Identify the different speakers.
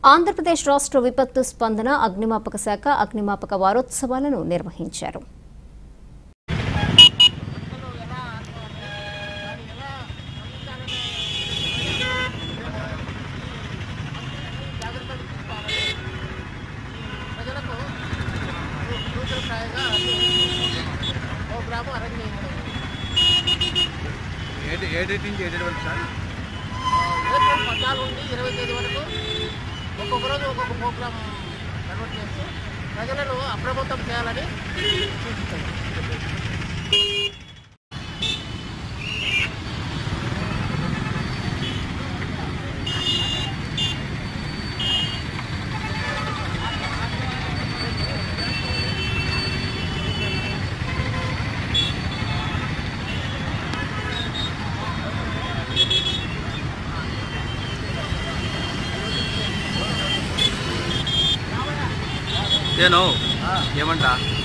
Speaker 1: ఆంధ్రప్రదేశ్ రాష్ట్ర విపత్తు స్పందన అగ్నిమాపక శాఖ అగ్నిమాపక వారోత్సవాలను నిర్వహించారు
Speaker 2: ప్రజలకు సూచనప్రాయంగా ప్రోగ్రాము అరేంజ్ చేయడం
Speaker 3: ఏడు ఏ డేట్ నుంచి ఏ డేట్ వరకు సార్
Speaker 2: ఏప్రిల్ పద్నాలుగు నుండి ఇరవై తేదీ వరకు ఒక్కొక్క రోజు ఒక్కొక్క ప్రోగ్రాం కన్వర్ట్ చేస్తూ ప్రజలను అప్రమత్తం చేయాలని సూచిస్తుంది
Speaker 3: నేను ఏమంటా